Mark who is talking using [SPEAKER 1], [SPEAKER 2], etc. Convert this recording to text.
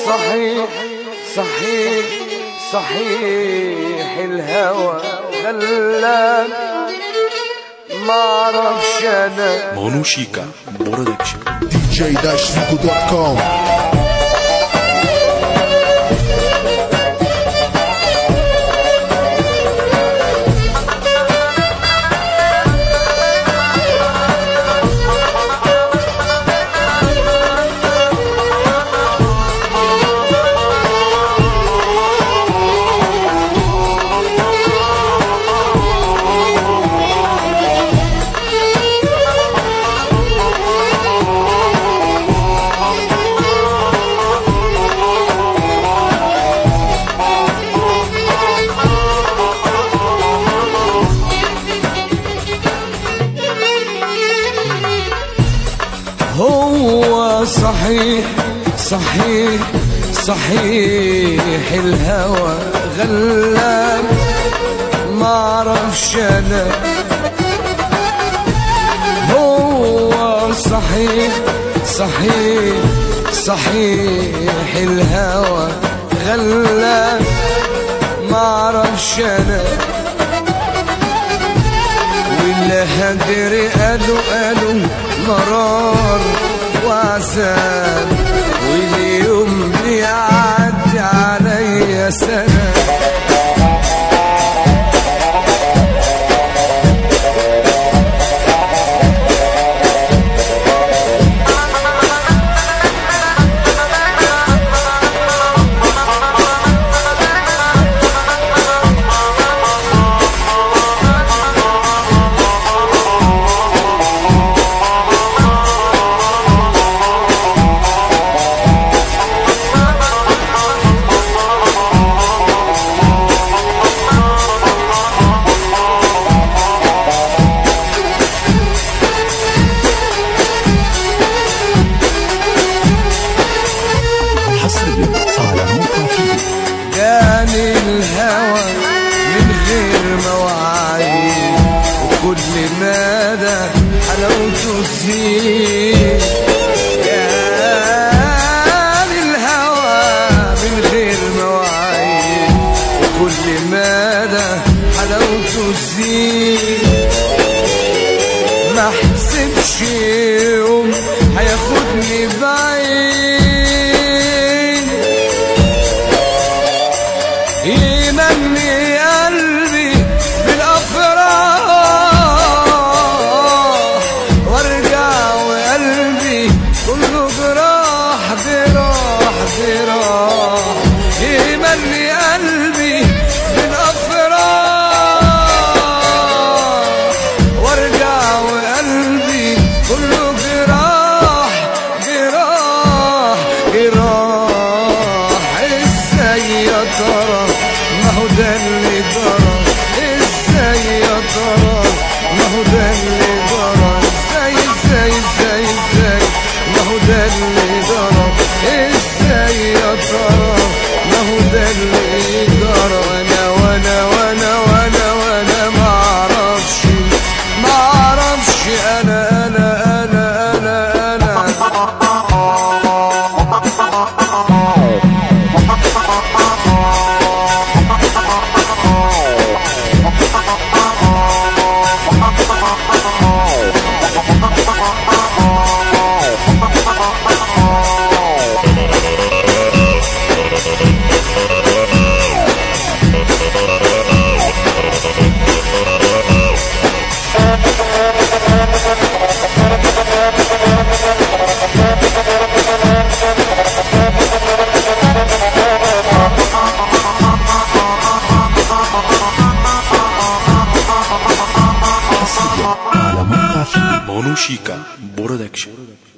[SPEAKER 1] صحيح صحيح صحيح الهوى غلان ما اعرفش انا
[SPEAKER 2] Monushika Production.
[SPEAKER 3] dj-fico.com
[SPEAKER 1] هو صحيح صحيح صحيح الهوى غلان ما اعرفش انا هو صحيح صحيح صحيح الهوى غلان ما اعرفش انا واللي هدري قالوا قالوا مرار وعذاب واليوم بيعدي عليا سنة
[SPEAKER 3] حصريا على موقع فيديو
[SPEAKER 1] جاني الهوى من غير مواعيد وكل مدى حلاوته تزيد جاني الهوى من غير مواعيد وكل مدى حلاوته تزيد ما حسبش يوم هياخدني بعيد يمني قلبي بالافراح وارجع وقلبي كله جراح جراح جراح يمني قلبي بالافراح وارجع وقلبي كله جراح جراح جراح ازاي يا ترى ما هو ده اللي جرى ازاي يا ترى ما هو ده اللي جرى ازاي ازاي ازاي ازاي ما هو ده اللي جرى ازاي يا ترى ما هو ده اللي جرى وانا وانا وانا وانا وانا ما اعرفش ما اعرفش انا انا انا انا انا
[SPEAKER 3] حصريا على موقع فيديو
[SPEAKER 2] Monushika Production.